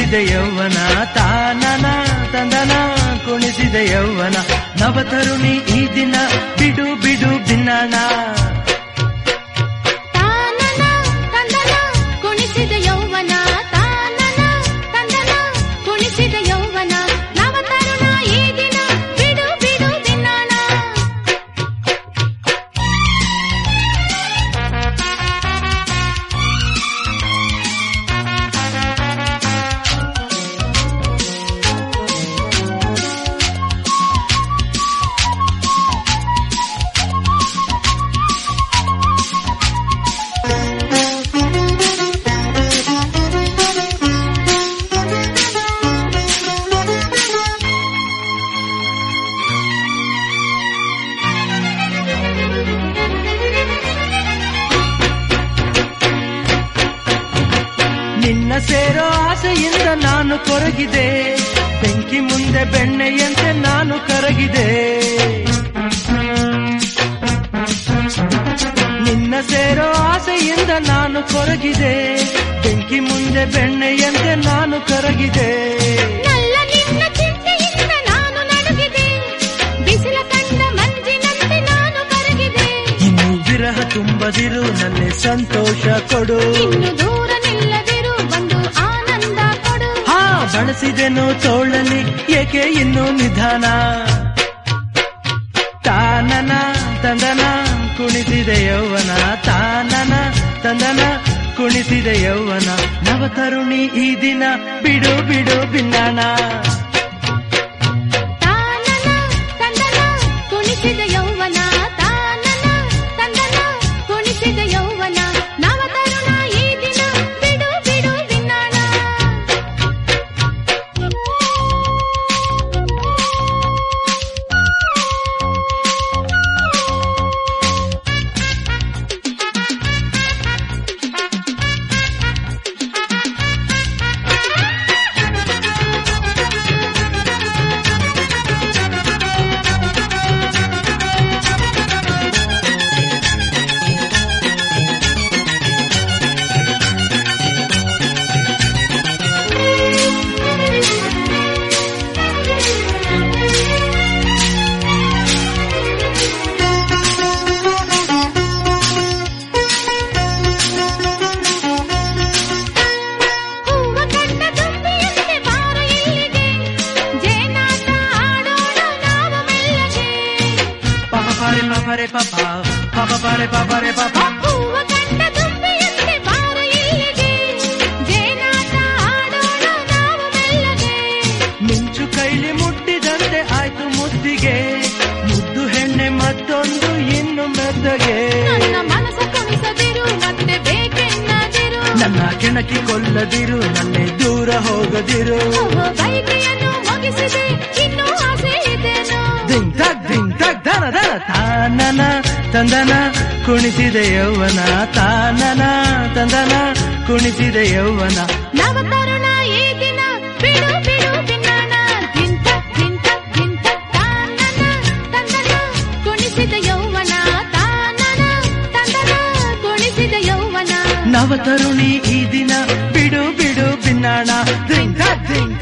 ಕುಣಿಸಿದೆ ಯೌವನ ತಾನನ ತಂದನ ಕುಣಿಸಿದೆ ಯೌವನ ನವತರುಣಿ ಈ ದಿನ ಬಿಡು ಬಿಡು ಬಿನ್ನಣ ತಾನನ ತಂದನ ಕುಣಿಸಿದ ಯೌವನ ತಾನನ ತಂದನ ಕುಣಿಸಿದ ಯೌವನ ನವತರುಣ ಈ ದಿನ ಬಿಡು ಬಿಡು ದಿನಾನ ನಿನ್ನ ಸೇರೋ ಆಸೆಯಿಂದ ನಾನು ಕೊರಗಿದೆ ಬೆಂಕಿ ಮುಂದೆ ಬೆಣ್ಣೆಯಂತೆ ನಾನು ಕರಗಿದೆ ನಿನ್ನ ಸೇರೋ ಆಸೆಯಿಂದ ನಾನು ಕೊರಗಿದೆ ಬೆಂಕಿ ಮುಂದೆ ಬೆಣ್ಣೆಯಂತೆ ನಾನು ಕರಗಿದೆ ನಲ್ಲ ನಿನ್ನ ಚಿಂತೆಯಿಂದ ನಾನು ನಡುಗಿದೆ ಬಿಸಿಲ ಕಂಡ ಮಂಜಿನಂತೆ ನಾನು ಕರಗಿದೆ ಇನ್ನು ವಿರಹ ತುಂಬದಿರು ನನ್ನೆ ಸಂತೋಷ ಕೊಡು ಇನ್ನು ದೂರ ನಿಲ್ಲದಿರು ಬಂದು ಆನಂದ ಕೊಡು ಹಾ ಬಳಸಿದೆನು ತೋಳಲಿ ಏಕೆ ಇನ್ನು ನಿಧಾನ ತಾನನ ತಂದನ ಕುಣಿಸಿದೆ ಯೌವನ ತಾನನ ತಂದನ ಕುಣಿಸಿದೆ ಯೌವನ ನವತರುಣಿ ಈ ದಿನ ಬಿಡು ಬಿಡು ಬಿನ್ನಣ ತಾನನ ತಂದನ ಕುಣಿಸಿದ ಯೌವನ ತಾನನ ತಂದನ ಕುಣಿಸಿದ ಯೌವನ ನವತರುಣ ಈ ದಿನ ಬಿಡು ಬಿಡು ದಿನಾನ ಹೂವ ಕಂಡ ತುಂಬಿಯಂತೆ ಬಾರ ಇಲ್ಲಿಗೆ ಜೇನಾಟ ಆಡೋಣ ನಾವು ಮೆಲ್ಲಗೆ ಪಾಪ ಪಾರೆ ಪಾಪರೆ ಪಾಪ ಪಾಪ ಪಾರೆ ಪಾಪರೆ ಪಾಪ ಹೂವ ಕಂಡ ತುಂಬಿಯಂತೆ ಬಾರ ಇಲ್ಲಿಗೆ ಜೇನಾಟ ಆಡೋಣ ನಾವು ಮೆಲ್ಲಗೆ ಮಿಂಚು ಕೈಲಿ ಮುಟ್ಟಿದಂತೆ ಆಯ್ತು ಮುದ್ದಿಗೆ ಮುದ್ದು ಹೆಣ್ಣೆ ಮತ್ತೊಂದು ಇನ್ನು ಮೆತ್ತಗೆ ನನ್ನ ಮನಸ್ಸು ಕುಣಿಸದಿರು ಮತ್ತೆ ಬೇಕೆನ್ನದಿರು ನನ್ನ ಕೆಣಕಿ ಕೊಲ್ಲದಿರು ನನ್ನೆ ದೂರ ಹೋಗದಿರು ಓಹೋ ಬೈಕೆಯನ್ನು ಮುಗಿಸಿದೆ ಇನ್ನೂ ಆಸೆ ಇದೆನು ದಿಂಗ್ ತಗ್ ದಿಂಗ್ ತಗ್ ಧನ ಧನ ತಾನನ ತಂದನ ಕುಣಿಸಿದೆ ಯೌವನ ತಾನನ ತಂದನ ಕುಣಿಸಿದೆ ಯೌವನ ನವತರುಣ ಈ ದಿನ ಬಿಡು ಬಿಡು ದಿನಾನ ದಿಂತ ದಿಂತ ದಿಂತ ತಾನನ ತಂದನ ಕುಣಿಸಿದ ಯೌವನ ತಾನನ ತಂದನ ಕುಣಿಸಿದ ಯೌವನ ನವತರುಣಿ ಈ ದಿನ ಬಿಡು ಬಿಡು ಬಿನ್ನಾಣ ದಿಂಗ್ ತಗ್ ದಿಂಗ್